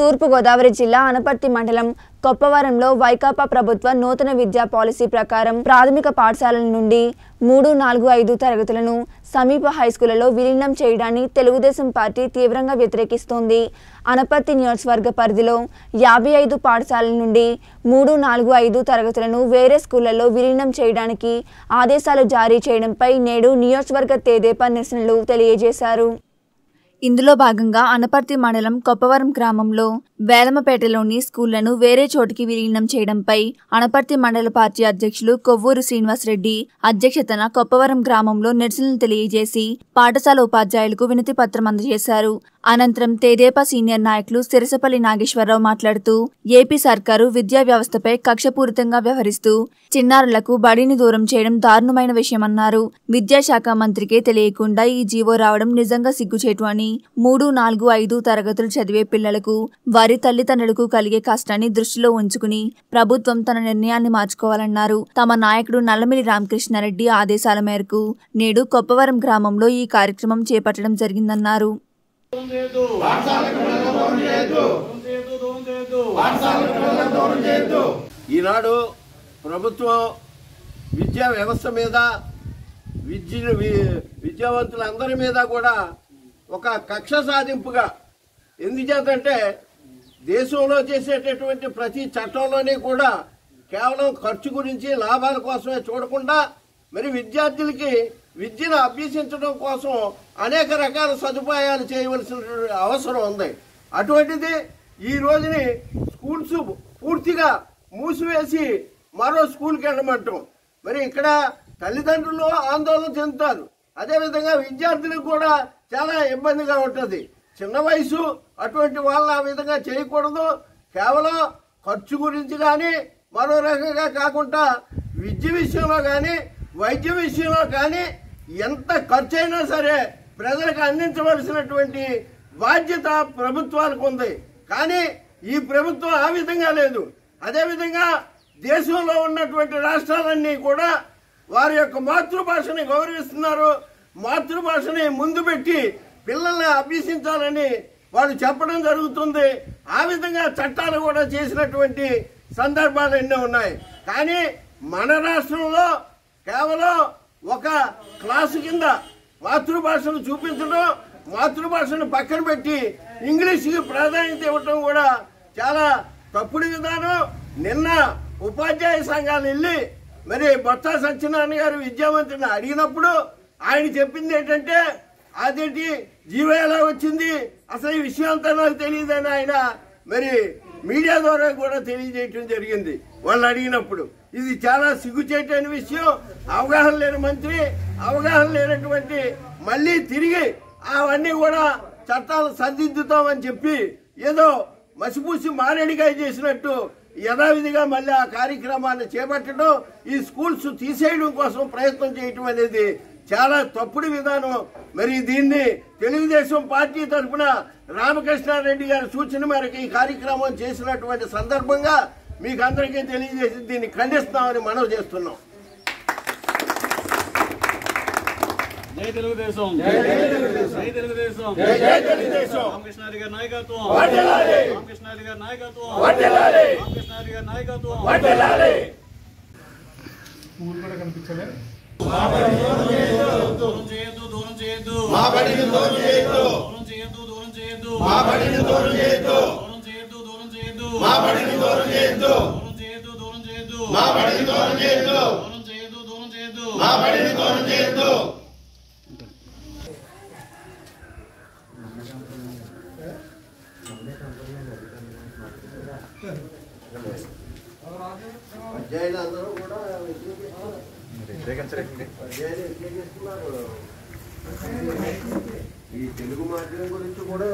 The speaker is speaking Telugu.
తూర్పుగోదావరి జిల్లా అనపర్తి మండలం కొప్పవరంలో వైకాపా ప్రభుత్వ నూతన విద్యా పాలసీ ప్రకారం ప్రాథమిక పాఠశాలల నుండి మూడు నాలుగు ఐదు తరగతులను సమీప హైస్కూళ్లలో విలీనం చేయడాన్ని తెలుగుదేశం పార్టీ తీవ్రంగా వ్యతిరేకిస్తోంది అనపర్తి నియోజకవర్గ పరిధిలో యాభై ఐదు పాఠశాలల నుండి మూడు నాలుగు ఐదు తరగతులను వేరే స్కూళ్లలో విలీనం చేయడానికి ఆదేశాలు జారీ చేయడంపై నేడు నియోజకవర్గ తేదేపా నిరసనలు తెలియజేశారు ఇందులో భాగంగా అనపర్తి మండలం కొప్పవరం గ్రామంలో వేలమపేటలోని స్కూళ్లను వేరే చోటికి విలీనం చేయడంపై అనపర్తి మండల పార్టీ అధ్యక్షులు కొవ్వూరు శ్రీనివాసరెడ్డి అధ్యక్షతన కొప్పవరం గ్రామంలో నిరసనలు తెలియజేసి పాఠశాల ఉపాధ్యాయులకు వినతి పత్రం అందజేశారు అనంతరం తేదేపా సీనియర్ నాయకులు సిరసపల్లి నాగేశ్వరరావు మాట్లాడుతూ ఏపీ సర్కారు విద్యా వ్యవస్థపై కక్షపూరితంగా వ్యవహరిస్తూ చిన్నారులకు బడిని దూరం చేయడం దారుణమైన విషయమన్నారు విద్యాశాఖ మంత్రికే తెలియకుండా ఈ జీవో రావడం నిజంగా సిగ్గుచేటు అని మూడు నాలుగు ఐదు తరగతులు చదివే పిల్లలకు వారి తల్లిదండ్రులకు కలిగే కష్టాన్ని దృష్టిలో ఉంచుకుని ప్రభుత్వం తన నిర్ణయాన్ని మార్చుకోవాలన్నారు తమ నాయకుడు నల్లమిలి రామకృష్ణారెడ్డి ఆదేశాల మేరకు నేడు కొప్పవరం గ్రామంలో ఈ కార్యక్రమం చేపట్టడం జరిగిందన్నారు దూరం చేయొద్దు దూరం చేయొద్దు దూరం చేయొద్దు ఈనాడు ప్రభుత్వం విద్యా వ్యవస్థ మీద విద్య వి- విద్యావంతులందరి మీద కూడా ఒక కక్ష సాధింపుగా ఎందుచేతంటే దేశంలో చేసేటటువంటి ప్రతి చట్టంలోని కూడా కేవలం ఖర్చు గురించి లాభాల కోసమే చూడకుండా మరి విద్యార్థులకి విద్యను అభ్యసించడం కోసం అనేక రకాల సదుపాయాలు చేయవలసిన అవసరం ఉంది అటువంటిది ఈ రోజుని స్కూల్స్ పూర్తిగా మూసివేసి మరో స్కూల్కి వెళ్ళమంటాం మరి ఇక్కడ తల్లిదండ్రులు ఆందోళన చెందుతారు అదేవిధంగా విద్యార్థులకు కూడా చాలా ఇబ్బందిగా ఉంటుంది చిన్న వయసు అటువంటి వాళ్ళు ఆ విధంగా చేయకూడదు కేవలం ఖర్చు గురించి కానీ మరో రకంగా కాకుండా విద్య విషయంలో కానీ వైద్య విషయంలో కానీ ఎంత ఖర్చు అయినా సరే ప్రజలకు అందించవలసినటువంటి బాధ్యత ప్రభుత్వాలకు ఉంది కానీ ఈ ప్రభుత్వం ఆ విధంగా లేదు అదేవిధంగా దేశంలో ఉన్నటువంటి రాష్ట్రాలన్నీ కూడా వారి యొక్క మాతృభాషని గౌరవిస్తున్నారు మాతృభాషని ముందు పెట్టి పిల్లల్ని అభ్యసించాలని వాళ్ళు చెప్పడం జరుగుతుంది ఆ విధంగా చట్టాలు కూడా చేసినటువంటి సందర్భాలు ఎన్నో ఉన్నాయి కానీ మన రాష్ట్రంలో కేవలం ఒక క్లాసు కింద మాతృభాషను చూపించడం మాతృభాషను పక్కన పెట్టి ఇంగ్లీష్కి ప్రాధాన్యత ఇవ్వటం కూడా చాలా తప్పుడు విధానం నిన్న ఉపాధ్యాయ సంఘాలు వెళ్ళి మరి బొత్స సత్యనారాయణ గారు విద్యామంత్రిని అడిగినప్పుడు ఆయన చెప్పింది ఏంటంటే అదేంటి జీవో ఎలా వచ్చింది అసలు ఈ విషయం అంతా నాకు తెలియదని ఆయన మరి మీడియా ద్వారా కూడా తెలియజేయటం జరిగింది వాళ్ళు అడిగినప్పుడు ఇది చాలా సిగ్గుచేటైన విషయం అవగాహన లేని మంత్రి అవగాహన లేనటువంటి మళ్ళీ తిరిగి అవన్నీ కూడా చట్టాలు సరిదిద్దుతామని చెప్పి ఏదో మసిపూసి మారేడికాయ చేసినట్టు యథావిధిగా మళ్ళీ ఆ కార్యక్రమాన్ని చేపట్టడం ఈ స్కూల్స్ తీసేయడం కోసం ప్రయత్నం చేయటం అనేది చాలా తప్పుడు విధానం మరి దీన్ని తెలుగుదేశం పార్టీ తరఫున రామకృష్ణారెడ్డి గారి సూచన మేరకు ఈ కార్యక్రమం చేసినటువంటి సందర్భంగా మీకు అందరికీ తెలియజేసి దీన్ని ఖండిస్తామని మనవి చేస్తున్నాం జై తెలుగుదేశం జై తెలుగుదేశం జై తెలుగుదేశం జై జై తెలుగుదేశం రామకృష్ణారెడ్డి గారి నాయకత్వం రామకృష్ణారెడ్డి గారి నాయకత్వం రామకృష్ణారెడ్డి గారి నాయకత్వం దూరం చేయొద్దు దూరం చేయొద్దు మా బడిని దూరం చేయొద్దు దూరం చేయొద్దు దూరం చేయొద్దు మా బడిని దూరం చేయొద్దు దూరం చేయొద్దు దూరం చేయొద్దు మా బడిని దూరం చేయొద్దు దూరం చేయొద్దు దూరం చేయొద్దు మా బడిని దూరం చేయొద్దు దూరం చేయొద్దు దూరం చేయొద్దు మా బడిని దూరం చేయొద్దు అధ్యాయులందరూ కూడా అధ్యాయులు వ్యతిరేకిస్తున్నారు. ఈ తెలుగు మాధ్యమం గురించి కూడా